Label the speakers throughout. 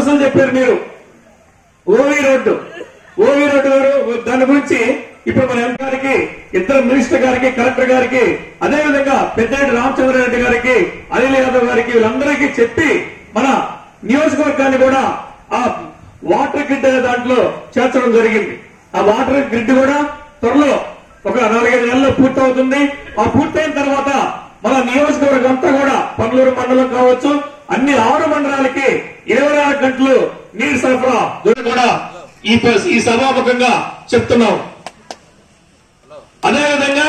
Speaker 1: సమస్యలు చెప్పారు మీరు ఓవీ రోడ్డు ఓవీ రోడ్డు గారు దాని గురించి ఇప్పుడు మన ఎంపీ గారికి ఇద్దరు మినిస్టర్ గారికి కలెక్టర్ గారికి అదే విధంగా పెద్దారెడ్డి రామచంద్రారెడ్డి గారికి అనిల్ యాదవ్ గారికి వీళ్ళందరికీ చెప్పి మన నియోజకవర్గాన్ని కూడా ఆ వాటర్ గ్రిడ్ అనే దాంట్లో చేర్చడం జరిగింది ఆ వాటర్ గ్రిడ్ కూడా త్వరలో ఒక నాలుగైదు నెలల్లో పూర్తవుతుంది ఆ పూర్తయిన తర్వాత మన నియోజకవర్గం అంతా కూడా పన్నూరు మండలం కావచ్చు అన్ని ఆరు మండలాలకి ఇరవై నాలుగు గంటలు నీరు సరఫరా ఇది కూడా ఈ ప- ఈ సభాముఖంగా చెప్తున్నాం అదేవిధంగా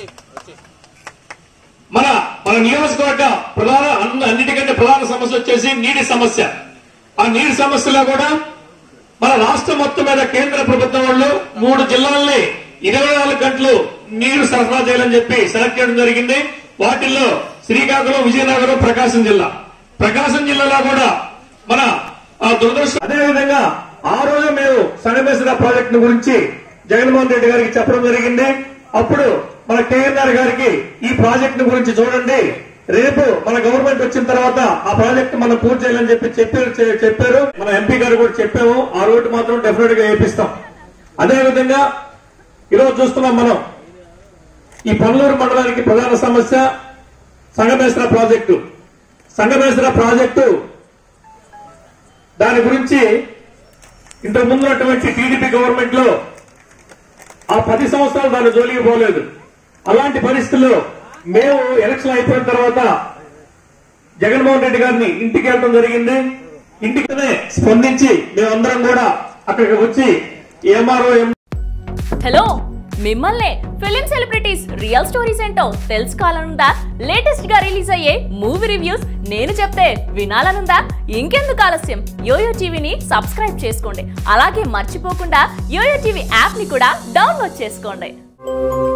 Speaker 1: మన మన నియోజకవర్గ ప్రధాన అన్ని- అన్నిటికంటే ప్రధాన సమస్య వచ్చేసి నీటి సమస్య ఆ నీటి సమస్యలో కూడా మన రాష్ట్రం మొత్తం మీద కేంద్ర ప్రభుత్వం వాళ్ళు మూడు జిల్లాల్ని ఇరవై నాలుగు గంటలు నీరు సరఫరా చేయాలని చెప్పి సెలెక్ట్ చేయడం జరిగింది వాటిల్లో శ్రీకాకుళం విజయనగరం ప్రకాశం జిల్లా ప్రకాశం జిల్లాలో కూడా మన ఆ, దురదృష్టం అదేవిధంగా ఆ రోజు మేము సంగమేశ్వర ప్రాజెక్టు గురించి జగన్మోహన్ రెడ్డి గారికి చెప్పడం జరిగింది అప్పుడు మన కేఎన్ఆర్ గారికి ఈ ప్రాజెక్టు గురించి చూడండి రేపు మన గవర్నమెంట్ వచ్చిన తర్వాత ఆ ప్రాజెక్ట్ మనం పూర్తి చేయాలని చెప్పి చెప్పారు చె- చెప్పారు మన ఎంపీ గారు కూడా చెప్పాము ఆ రోడ్డు మాత్రం డెఫినెట్ గా వేపిస్తాం అదే విధంగా ఈరోజు చూస్తున్నాం మనం ఈ పల్లూరు మండలానికి ప్రధాన సమస్య సంగమేశ్వర ప్రాజెక్టు సంగమేశ్వర ప్రాజెక్టు దాని గురించి ఇంతకు ముందు ఉన్నటువంటి టీడీపీ గవర్నమెంట్ లో ఆ పది సంవత్సరాలు దాని జోలికి పోలేదు అలాంటి పరిస్థితుల్లో మేము ఎలక్షన్ అయిపోయిన తర్వాత జగన్మోహన్ రెడ్డి గారిని ఇంటికి వెళ్ళడం జరిగింది ఇంటికినే స్పందించి మేమందరం కూడా అక్కడికి వచ్చి ఎంఆర్ఓ ఎం
Speaker 2: హలో మిమ్మల్నే ఫిలిం సెలబ్రిటీస్ రియల్ స్టోరీస్ ఏంటో తెలుసుకోవాలనుందా లేటెస్ట్ గా రిలీజ్ అయ్యే మూవీ రివ్యూస్ నేను చెప్తే వినాలనుందా ఇంకెందుకు ఆలస్యం యోయో టీవీని సబ్స్క్రైబ్ చేసుకోండి అలాగే మర్చిపోకుండా యోయో టీవీ యాప్ ని కూడా డౌన్లోడ్ చేసుకోండి